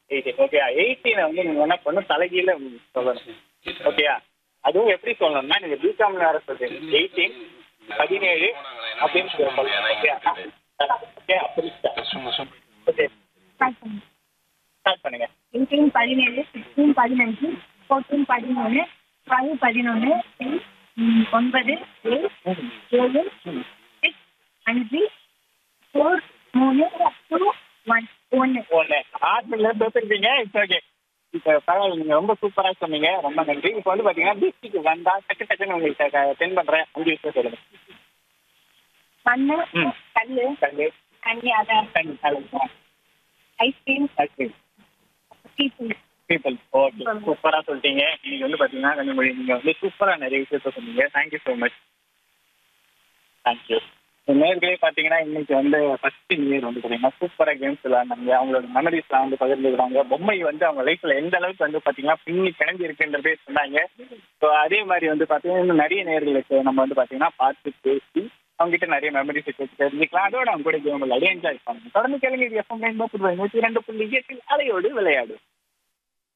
Eighteen okay எயிட்டீனை வந்து நீங்க என்ன பண்ணணும் தலைகீழ சொல்லணும் ஓகேயா அதுவும் எப்படி சொல்லணும்னா நீங்க பிகாம் வேற சொல்றீங்க எயிட்டீன் பதினேழு அப்படின்னு சொல்லணும் ஓகே ஓகே அப்படி ஓகே ஸ்டார்ட் பண்ணுங்க ஸ்டார்ட் பண்ணுங்க எயிட்டீன் பதினேழு சிக்ஸ்டீன் பதினஞ்சு ஃபோர்டீன் பதினொன்று ஃபைவ் பதினொன்று ஒன்பது ஏழு ஏழு சிக்ஸ் அஞ்சு ஃபோர் மூணு டூ ஒன் ஒன்று ஒன்று ஹாஸ்பிட்டல்ல தோத்துருப்பீங்க இட்ஸ் ஓகே இப்போ பரவாயில்ல நீங்கள் ரொம்ப சூப்பராக சொன்னீங்க ரொம்ப நன்றி இப்போ வந்து பார்த்தீங்கன்னா டிஸ்ட்ரிக்ட் வந்தா டக்கு டக்குன்னு உங்களுக்கு சென்ட் பண்ணுறேன் அஞ்சு விஷயம் சொல்லுங்க மண் ம். கல் கல் தண்ணி அதான் கல் ice cream ice cream people people okay சூப்பராக சொல்லிட்டீங்க இன்னைக்கு வந்து பார்த்தீங்கன்னா கன்னிமொழி நீங்கள் வந்து சூப்பராக நிறைய விஷயத்த சொன்னீங்க தேங்க்யூ ஸோ மச் தேங்க்யூ நேர்களே பார்த்தீங்கன்னா இன்னைக்கு வந்து ஃபர்ஸ்ட் இயர் வந்து பார்த்தீங்கன்னா சூப்பராக கேம்ஸ் விளையாண்டாங்க அவங்களோட மெமரிஸ்லாம் வந்து பகிர்ந்துக்கிறாங்க பொம்மை வந்து அவங்க லைஃப்ல எந்த அளவுக்கு வந்து பார்த்தீங்கன்னா பின்னி கிளம்பி இருக்குன்றதே சொன்னாங்க ஸோ அதே மாதிரி வந்து பார்த்தீங்கன்னா இன்னும் நிறைய நேர்களுக்கு நம்ம வந்து பார்த்தீங்கன்னா பார்த்து பேசி அவங்க கிட்ட நிறைய மெமரிஸ் வச்சு தெரிஞ்சுக்கலாம் அதோட அவங்க கூட கேம் விளையாடி என்ஜாய் பண்ணுங்க தொடர்ந்து கேளுங்க இது எஃப்எம் நூற்றி ரெண்டு புள்ளி எட்டில் அலையோடு விளையாடு